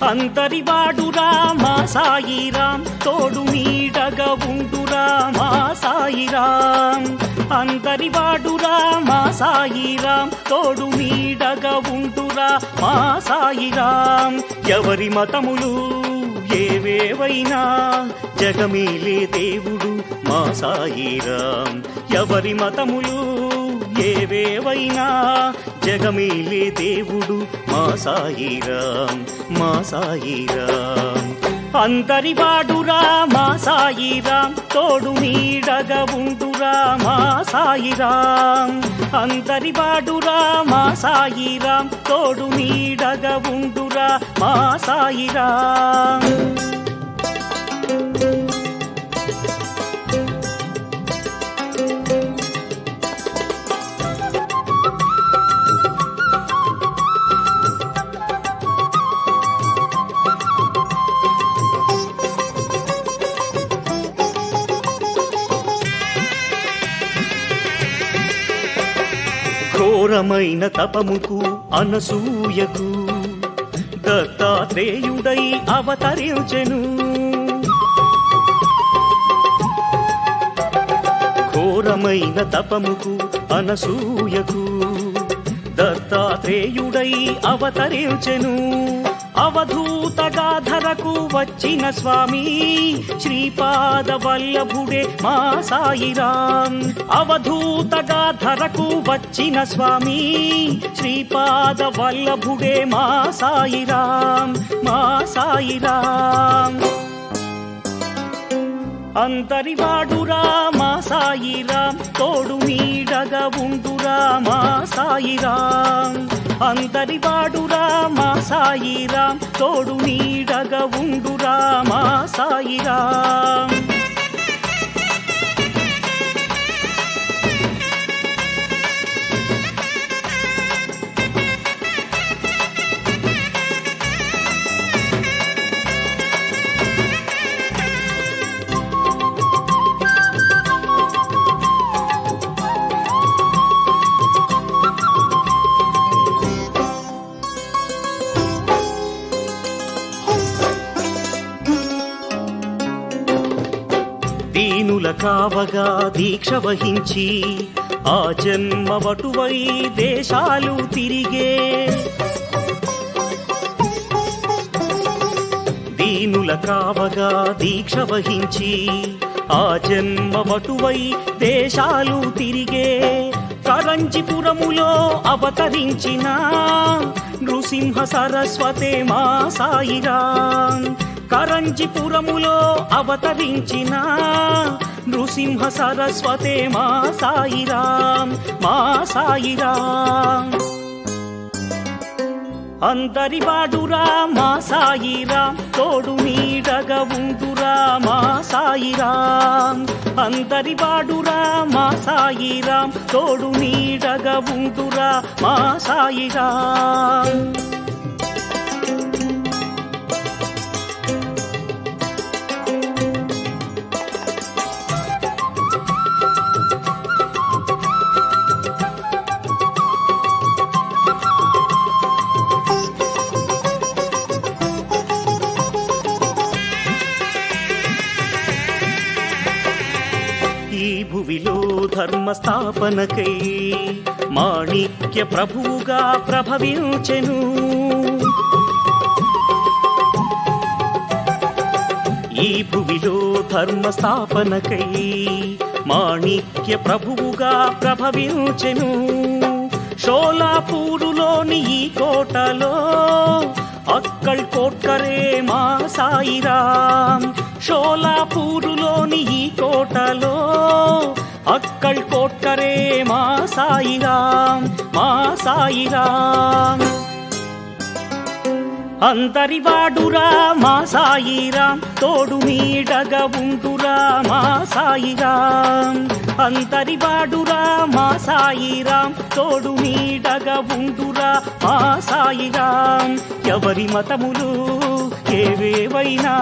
అంతరివాడురా మా సాయిరాం తోడు నీడగా ఉండురా మా సాయిరాం అంతరివాడురా మా సాయిరాం తోడు నీడగా ఉండురా మా సాయిరాం ఎవరి మతములు ఏవేవైనా జగమేలే దేవుడు మా సాయిరాం ఎవరి మతములు ఏవేవైనా జగమేలే దేవుడు మా సాయిరాం మా సాయిరాం అందరివాడురా మా సాయిరాం తోడు నీడగా ఉండురా మా సాయిరాం అందరివాడురా మా సాయిరాం తోడు నీడగా ఉండురా మా సాయిరాం ఘోరమైన తపముకు అనసూయకు దత్తాత్రేయుడై అవతరించెను ఘోరమైన తపముకు అనసూయకు దత్తాత్రేయుడై అవతరించెను అవధూతగా ధరకు వచ్చిన స్వామి శ్రీపాద వల్లభుడే మా సాయిరాం అవధూతగా ధరకు వచ్చిన స్వామి శ్రీపాద వల్లభుడే మా సాయిరాం మా సాయిరాం అంతరివాడురా మా సాయిరాం తోడు నీడగా ఉండురా మా సాయిరాం అంతరివాడురా మా సాయిరాం తోడు నీడగా ఉండురా మా సాయిరాం దీనుల కావగా దీక్ష వహించి ఆ జన్మ వటువై దేశాలు తిరిగే దీనుల కావగా దీక్ష వహించి ఆ జన్మ వటువై దేశాలు తిరిగే కరంజిపురములో అవతరించిన నృసింహ సరస్వతే మా సాయిరాం కరంజిపురములో అవతరించిన నృసింహ సరస్వతే మా సాయిరాం మా సాయిరాం అందరివాడురా మా సాయిరాం తోడు నీడగా ఉండురా మా సాయిరాం అందరివాడురా మా సాయిరాం తోడు నీడగా ఉండురా మా సాయిరాం ఈ భువిలో ధర్మ స్థాపనకై మాణిక్య ప్రభువుగా ప్రభవించెను ఈ భువిలో ధర్మ స్థాపనకై మాణిక్య ప్రభువుగా ప్రభవించెను షోలాపూరులోని ఈ కోటలో అక్కల్ కోట్కరే మా సాయిరాం షోలాపూరులోని ఈ కోటలో అక్కల్ కోట్కరే మా సాయిరాం మా సాయిరాం అందరివాడురా మా సాయిరాం తోడు నీడగా ఉండురా మా సాయిరాం అంతరివాడురా మా సాయిరాం తోడు నీడగా ఉండురా మా సాయిరాం ఎవరి మతములు ఏవేవైనా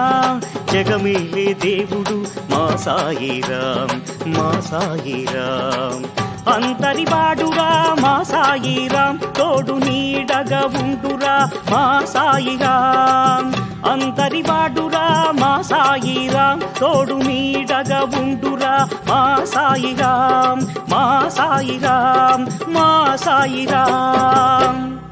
జగమేలే దేవుడు మా సాయిరాం మా సాయిరాం అంతరివాడురా మా సాయిరాం తోడు నీడగా ఉండురా మా సాయిరాం అంతరివాడురా మా సాయిరాం తోడు నీడగా ఉండురా మా సాయిరాం మా సాయిరాం మా సాయిరాం